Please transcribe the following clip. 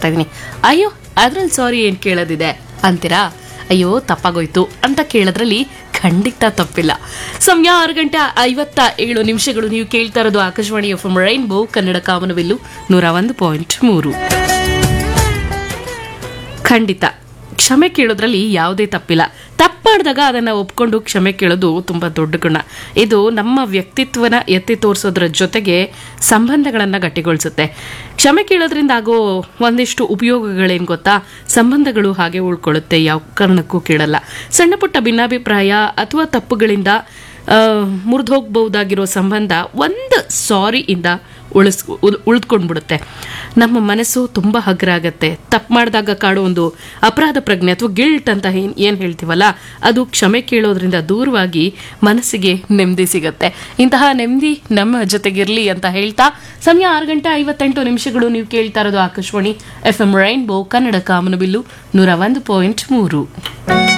ಮಾಡ್ತಾ ಇದೀನಿ ಅಯ್ಯೋ ಅದ್ರಲ್ಲಿ ಸಾರಿ ಏನ್ ಕೇಳೋದಿದೆ ಅಂತೀರಾ ಅಯ್ಯೋ ತಪ್ಪಾಗೋಯ್ತು ಅಂತ ಕೇಳೋದ್ರಲ್ಲಿ ಖಂಡಿತ ತಪ್ಪಿಲ್ಲ ಸಮಯ ಆರು ಗಂಟೆ ಐವತ್ತ ಏಳು ನಿಮಿಷಗಳು ನೀವು ಕೇಳ್ತಾ ಇರೋದು Akashvani F M rainbow Kannada ಕಾಮನವೆಲ್ಲು ನೂರ ಒಂದು ಪಾಯಿಂಟ್ ಮೂರು ಖಂಡಿತ ಕ್ಷಮೆ ಕೇಳೋದ್ರಲ್ಲಿ ಯಾವುದೇ ತಪ್ಪಿಲ್ಲ ತಪ್ಪು ಮಾಡಿದಾಗ ಅದನ್ನ ಒಪ್ಕೊಂಡು ಕ್ಷಮೆ ಕೇಳೋದು ತುಂಬಾ ದೊಡ್ಡ ಗುಣ ಇದು ನಮ್ಮ ವ್ಯಕ್ತಿತ್ವನ ಎತ್ತಿ ತೋರಿಸೋದ್ರ ಜೊತೆಗೆ ಸಂಬಂಧಗಳನ್ನ ಗಟ್ಟಿಗೊಳಿಸುತ್ತೆ ಕ್ಷಮೆ ಕೇಳೋದ್ರಿಂದ ಆಗೋ ಒಂದಿಷ್ಟು ಉಪಯೋಗಗಳೇನು ಗೊತ್ತಾ ಸಂಬಂಧಗಳು ಹಾಗೆ ಉಳ್ಕೊಳ್ಳುತ್ತೆ ಯಾವ ಕಾರಣಕ್ಕೂ ಕೇಳಲ್ಲ ಸಣ್ಣ ಪುಟ್ಟ ಭಿನ್ನಾಭಿಪ್ರಾಯ ಅಥವಾ ತಪ್ಪುಗಳಿಂದ ಮುರಿದು ಹೋಗ್ಬಹುದಾಗಿರೋ ಸಂಬಂಧ ಒಂದು ಸಾರಿಯಿಂದ ಉಳಿಸ್ ಉಳಿದ್ಕೊಂಡ್ಬಿಡುತ್ತೆ ನಮ್ಮ ಮನಸ್ಸು ತುಂಬ ಹಗುರ ಆಗತ್ತೆ ತಪ್ಪು ಮಾಡಿದಾಗ ಕಾಡೋ ಒಂದು ಅಪರಾಧ ಪ್ರಜ್ಞೆ ಅಥವಾ ಗಿಲ್ಟ್ ಅಂತ ಏನ್ ಏನು ಹೇಳ್ತೀವಲ್ಲ ಅದು ಕ್ಷಮೆ ಕೇಳೋದ್ರಿಂದ ದೂರವಾಗಿ ಮನಸ್ಸಿಗೆ ನೆಮ್ಮದಿ ಸಿಗತ್ತೆ ಇಂತಹ ನೆಮ್ಮದಿ ನಮ್ಮ ಜೊತೆಗಿರಲಿ ಅಂತ ಹೇಳ್ತಾ ಸಮಯ ಆರು ಗಂಟೆ ಐವತ್ತೆಂಟು ನಿಮಿಷಗಳು ನೀವು ಕೇಳ್ತಾ ಇರೋದು Akashvani F M rainbow Kannada ಕಾಮನಬಿಲ್ಲು ನೂರ ಒಂದು ಪಾಯಿಂಟ್ ಮೂರು